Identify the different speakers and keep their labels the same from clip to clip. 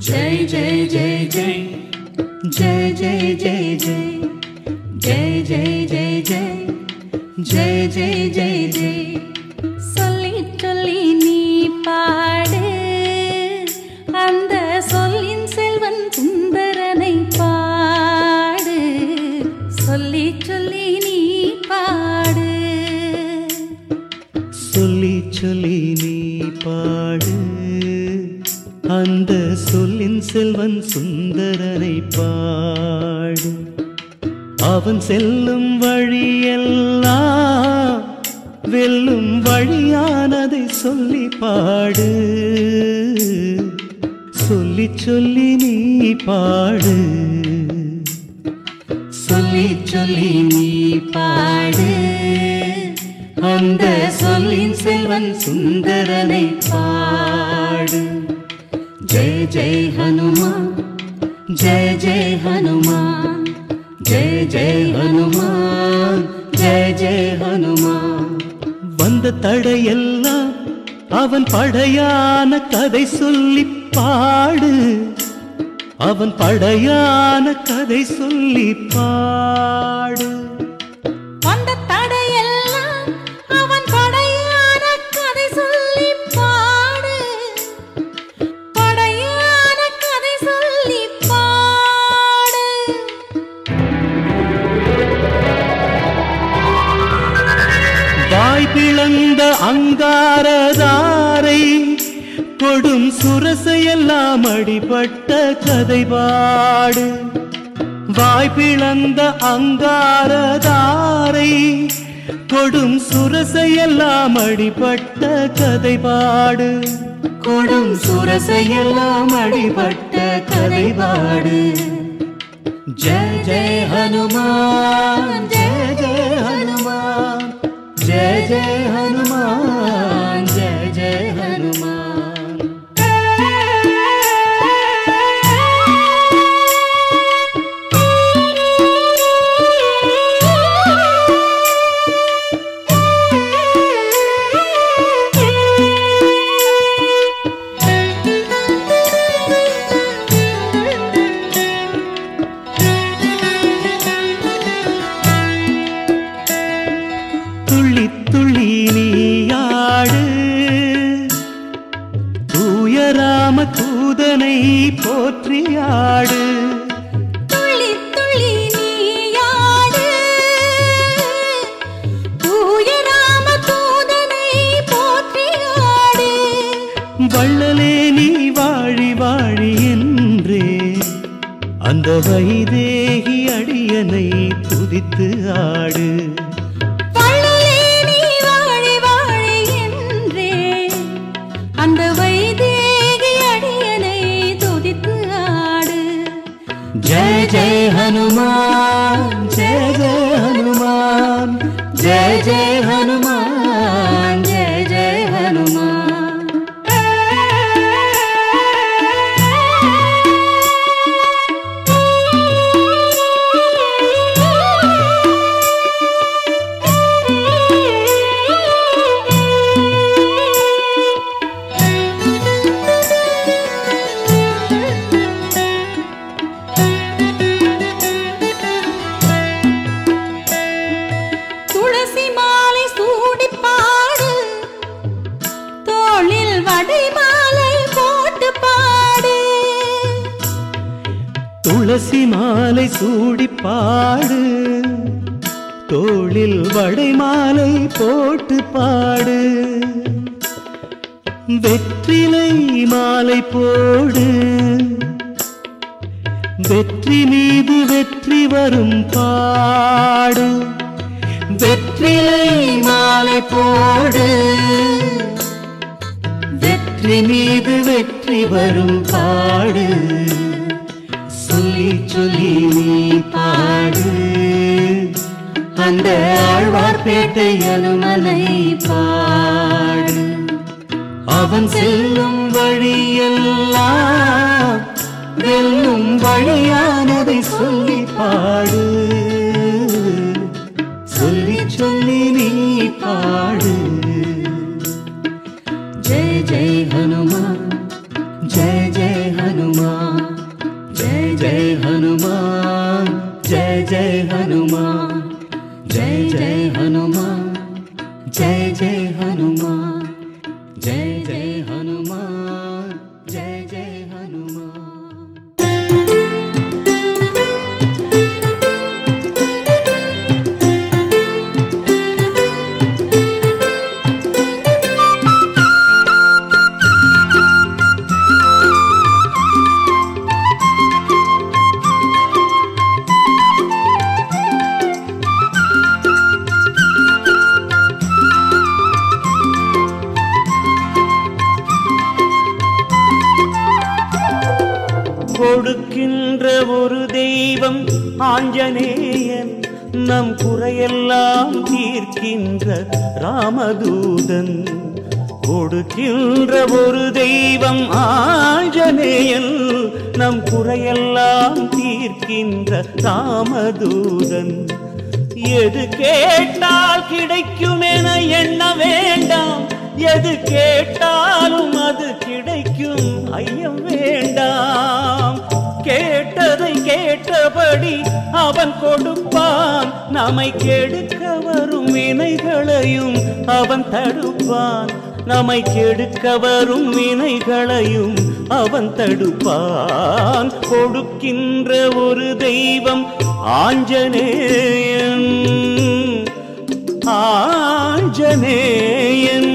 Speaker 1: ஜெய் ஜெய் ஜெய் ஜெய் ஜெய் ஜெய் ஜெய் ஜெய் ஜெய் ஜெய் ஜெய் ஜெய் ஜெய் ஜெய் ஜெய் சொல்லி சொல்லி நீ பாடு அந்த சொல்லின் செல்வன் சுந்தரனை பாடு சொல்லி சொல்லி நீ பாடு
Speaker 2: சொல்லி சொல்லி நீ பாடு அந்த சொல்லின் செல்வன் சுந்தரனை பாடு அவன் செல்லும் வழியெல்லாம் வெல்லும் வழியானதை சொல்லி பாடு சொல்லி சொல்லி நீ பாடு
Speaker 1: சொல்லி சொல்லி நீ பாடு அந்த சொல்லின் செல்வன் சுந்தரனை பாடு ஜெய் ஜெய் ஹனுமான் ஜெய் ஜெய் ஹனுமான் ஜெய் ஜெய் ஹனுமான் ஜெய் ஜெய் ஹனுமான்
Speaker 2: வந்த தடையெல்லாம் அவன் படையான கதை சொல்லி பாடு அவன் படையான கதை சொல்லி பாடு
Speaker 1: வந்த தடையெல்லாம் அவன் படையான கதை சொல்லி பாடு படையான கதை சொல்லி பாடு
Speaker 2: வாய் பிளந்த அங்காரதாரை கொடும் சுரசையெல்லாம் அடிபட்ட கதை பாடு வாய் பிளந்த அங்காரதாரை கொடும் சுரசையெல்லாம் அடிபட்ட கதை பாடு
Speaker 1: கொடும் சுரசையெல்லாம் அடிபட்ட கதை பாடு ஜெய் ஜெய் ஹனுமான் ஜெய் ஜெய் ஹனுமான் ஜெய் ஜெய் ஹனுமான் ஜெய் ஜெய் ஹனுமான்
Speaker 2: துள்ளி துள்ளி நீயாடு தூயராம தூதனை போற்றியாடு
Speaker 1: துள்ளி துள்ளி நீயாடு தூய ராம தூதனை போற்றியாடு
Speaker 2: வள்ளலே நீ வாழி வாழி என்றே அந்த வைதேகி அடியனை துதித்து ஆடு
Speaker 1: வள்ளலே நீ வாழி வாழி என்றே அந்த வைதேகி அடியனை துதித்து ஆடு ஜெய் ஜெய் ஹனுமான் ஜெய் ஜெய் ஹனுமான் ஜெய் ஜெய் ஹனுமான் ஜெய் ஜெய் ஹனுமான் துளசி மாலை சூடி பாடு தோளில் வடை மாலை போட்டு பாடு
Speaker 2: துளசி மாலை சூடி பாடு தோளில் வடை மாலை போட்டு பாடு வெற்றிலை மாலை போடு வெற்றி மீது வெற்றி வரும் பாடு வெற்றிலை மாலை போடு வெற்றி மீது வெற்றி வரும் பாடு சொல்லி சொல்லி நீ பாடு அந்த ஆழ்வார்பேட்டை அனுமனை பாடு அவன் செல்லும் வழியெல்லாம் வெல்லும் வழியானதை சொல்லி பாடு சொல்லி சொல்லி நீ பாடு ஜெய் ஜெய் ஹனுமான் ஜெய் ஜெய் ஹனுமான் हनुमान जय जय हनुमान जय जय हनुमान கொடுக்கின்ற ஒரு தெய்வம் ஆஞ்சநேயன் நம் குறையெல்லாம் தீர்க்கின்ற ராமதூதன் கொடுக்கின்ற ஒரு தெய்வம் ஆஞ்சநேயன் நம் குறையெல்லாம் தீர்க்கின்ற ராமதூதன் எது கேட்டால் கிடைக்கும் என எண்ண வேண்டாம் எது கேட்டாலும் அது கிடைக்கும் ஐயம் வேண்டாம் கேட்டதை கேட்டபடி அவன் கொடுப்பான் நம்மை கெடுக்க வரும் வினைகளையும் அவன் தடுப்பான் நம்மை கெடுக்க வரும் வினைகளையும் அவன் தடுப்பான் கொடுக்கின்ற ஒரு தெய்வம் ஆஞ்சநேயன் ஆஞ்சநேயன்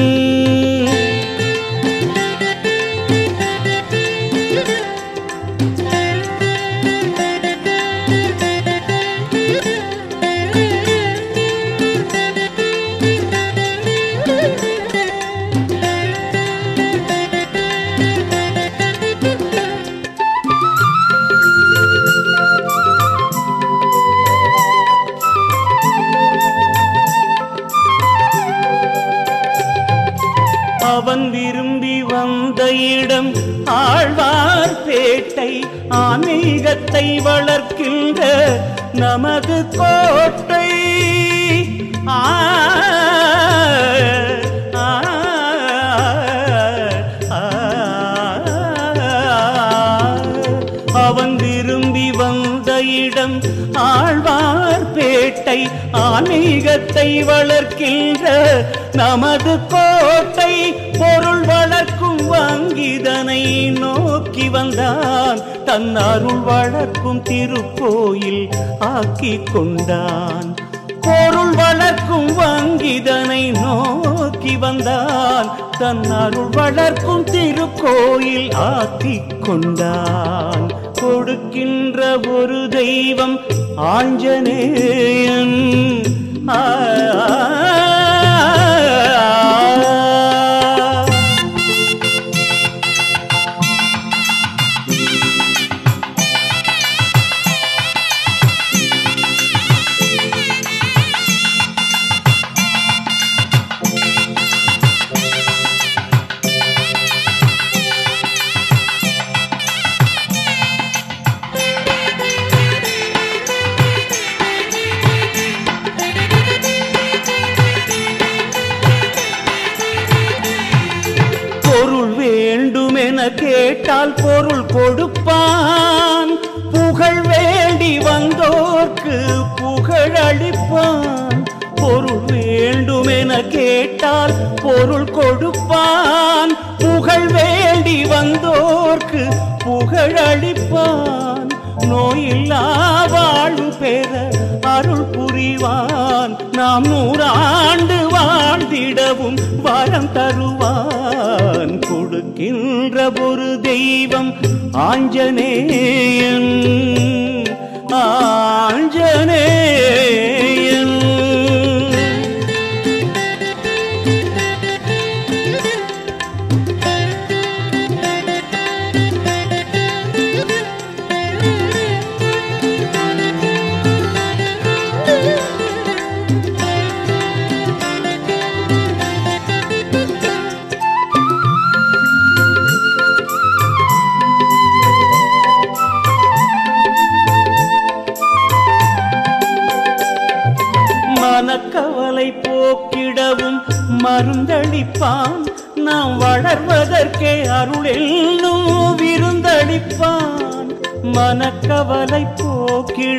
Speaker 2: அவன் விரும்பி வந்த இடம் ஆழ்வார் பேட்டை ஆன்மீகத்தை வளர்க்கின்ற நமது கோட்டை ஆ, ஆ, ஆ, அவன் விரும்பி வந்த இடம் ஆழ்வார் பேட்டை ஆன்மீகத்தை வளர்க்கின்ற நமது கோட்டை பொருள் வளர்க்கும் வங்கிதனை நோக்கி வந்தான் தன் அருள் வளர்க்கும் திருக்கோயில் ஆக்கி கொண்டான் பொருள் வளர்க்கும் வங்கிதனை நோக்கி வந்தான் தன் அருள் வளர்க்கும் திருக்கோயில் ஆக்கிக் கொண்டான் கொடுக்கின்ற ஒரு தெய்வம் ஆஞ்சநேயன் ஆ பொருள் வேண்டுமென கேட்டால் பொருள் கொடுப்பான் புகழ் வேண்டி வந்தோர்க்கு புகழ் அளிப்பான் பொருள் வேண்டுமென கேட்டால் பொருள் கொடுப்பான் புகழ் வேண்டி வந்தோர்க்கு புகழ் அளிப்பான் நோயில்லா வாழ்வு பெற அருள் புரிவான் நாம் நூறாண்டு வாழ்ந்திடவும் வரம் தருவான் கொடுக்கின்ற ஒரு தெய்வம் ஆஞ்சநேயன் ஆஞ்சநேயன் மனக்கவலை போக்கிடவும் மருந்தளிப்பான் நாம் வளர்வதற்கே அருளெல்லும் விருந்தளிப்பான் மனக்கவலை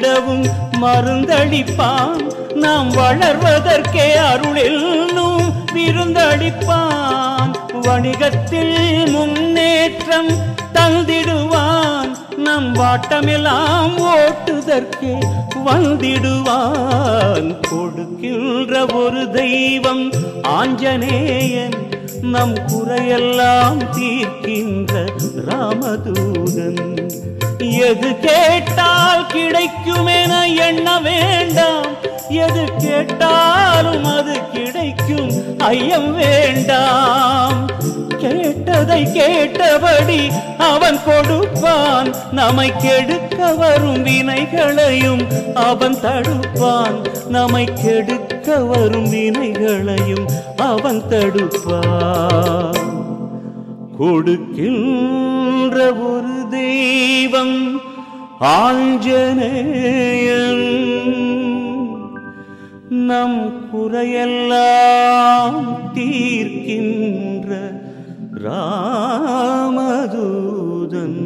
Speaker 2: போக்கிடவும் மருந்தளிப்பான் நாம் வளர்வதற்கே அருளெல்லும் விருந்தளிப்பான் வணிகத்தில் முன்னேற்றம் தந்திடுவான் நம் வாட்டமெல்லாம் ஓட்டுதற்கே வந்திடுவான் கொடுக்கின்ற ஒரு தெய்வம் ஆஞ்சநேயன் நம் குறையெல்லாம் தீர்க்கின்ற ராமதூதன் எது கேட்டால் கிடைக்குமென எண்ண வேண்டாம் எது கேட்டாலும் அது கிடைக்கும் ஐயம் வேண்டாம் கேட்டதை கேட்டபடி அவன் கொடுப்பான் நம்மை கெடுக்க வரும் வினைகளையும் அவன் தடுப்பான் நம்மை கெடுக்க வரும் வினைகளையும் அவன் தடுப்பான் கொடுக்கின்ற ஒரு தெய்வம் ஆஞ்சநேயன் நம் குறையெல்லாம் தீர்க்கின்ற ராமதூதன்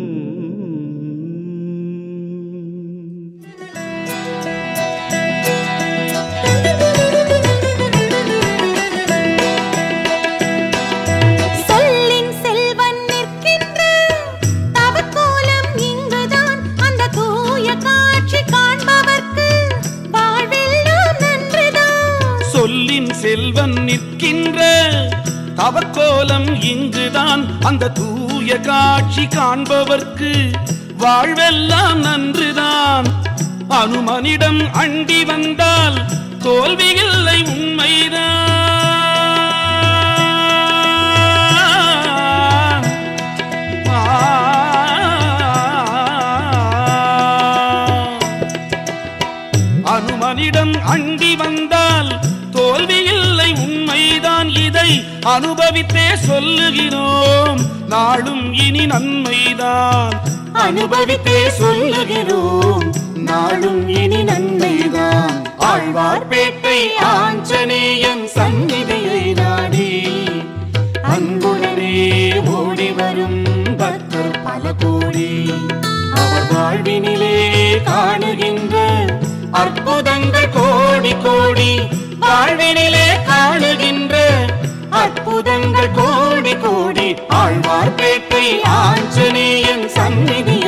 Speaker 1: சொல்லின் செல்வன் நிற்கின்ற தவக்கோலம் இங்குதான் அந்த தூய காட்சி காண்பவர்க்கு வாழ்வெல்லாம் நன்றுதான்
Speaker 3: சொல்லின் செல்வன் நிற்கின்ற தவக்கோலம் இங்குதான் அந்த தூய காட்சி காண்பவர்க்கு வாழ்வெல்லாம் நன்றுதான் அனுமனிடம் அண்டி வந்தால் தோல்வியில்லை உண்மைதான் அனுமனிடம் அண்டி வந்தால் தோல்வியில்லை உண்மைதான் இதை அனுபவித்தே சொல்லுகிறோம் நாளும் இனி நன்மைதான் அனுபவித்தே சொல்லுகிறோம் நாளும் இனி நன்மைதான் ஆழ்வார்பேட்டை ஆஞ்சநேயன் சந்நிதியை நாடி அன்புடனே ஓடி வரும் பக்தர் பல கோடி அவர் வாழ்வினிலே காணுகின்ற அற்புதங்கள் கோடி கோடி வாழ்வினிலே காணுகின்ற அற்புதங்கள் கோடி கோடி ஆழ்வார்பேட்டை ஆஞ்சநேயன் சந்நிதி